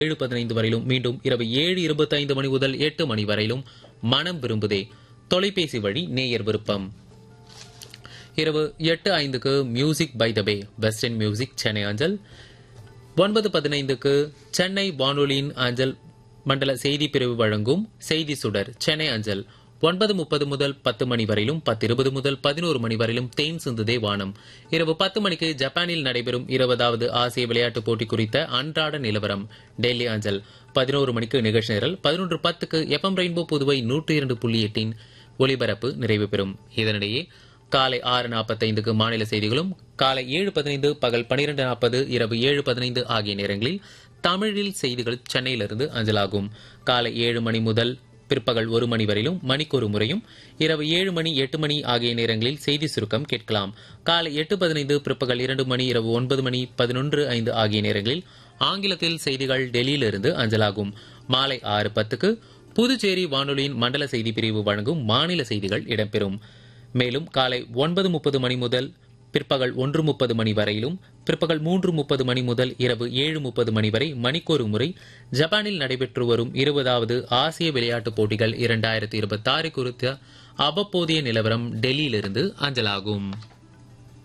ஏழு பதினைந்து வரையிலும் மீண்டும் இரவு ஏழு இருபத்தைந்து மணி முதல் எட்டு மணி வரையிலும் மனம் விரும்புதே தொலைபேசி வழி நேயர் விருப்பம் இரவு எட்டு ஐந்துக்கு music by the bay western music Chennai அஞ்சல் ஒன்பது பதினைந்துக்கு சென்னை வானொலியின் அஞ்சல் மண்டல செய்தி பிரிவு வழங்கும் செய்தி சுடர் சென்னை அஞ்சல் ஒன்பது முப்பது முதல் பத்து மணி வரையிலும் பத்து இருபது முதல் பதினோரு மணி வரையிலும் தேன் சிந்துதே வானம் இரவு பத்து மணிக்கு ஜப்பானில் நடைபெறும் இருபதாவது ஆசிய விளையாட்டுப் போட்டி குறித்த அன்றாட நிலவரம் டெல்லி அஞ்சல் பதினோரு மணிக்கு நிகழ்ச்சி நிரல் பதினொன்று பத்துக்கு எஃப்எம் ரெயின்போ புதுவை நூற்றி இரண்டு புள்ளி எட்டின் ஒலிபரப்பு நிறைவு பெறும் இதனிடையே காலை ஆறு நாற்பத்தைந்துக்கு மாநில செய்திகளும் காலை ஏழு பதினைந்து பகல் பனிரெண்டு நாற்பது இரவு ஏழு பதினைந்து ஆகிய நேரங்களில் தமிழில் செய்திகள் சென்னையிலிருந்து அஞ்சலாகும் காலை ஏழு மணி முதல் பிற்பகல் ஒரு மணி வரையிலும் மணிக்கொரு முறையும் இரவு ஏழு மணி எட்டு மணி ஆகிய நேரங்களில் செய்தி சுருக்கம் கேட்கலாம் காலை எட்டு பதினைந்து பிற்பகல் இரண்டு மணி இரவு ஒன்பது மணி பதினொன்று ஐந்து ஆகிய நேரங்களில் ஆங்கிலத்தில் செய்திகள் டெல்லியிலிருந்து அஞ்சலாகும் மாலை ஆறு பத்துக்கு புதுச்சேரி வானொலியின் மண்டல செய்தி பிரிவு வழங்கும் மாநில செய்திகள் இடம்பெறும் மேலும் காலை ஒன்பது முப்பது மணி முதல் பிற்பகல் ஒன்று முப்பது மணி வரையிலும் பிற்பகல் மூன்று முப்பது மணி முதல் இரவு ஏழு முப்பது மணி வரை மணிக்கொரு முறை ஜப்பானில் நடைபெற்று வரும் இருபதாவது ஆசிய விளையாட்டுப் போட்டிகள் இரண்டாயிரத்தி இருபத்தி ஆறு குறித்த அவ்வப்போதைய நிலவரம் டெல்லியிலிருந்து அஞ்சலாகும்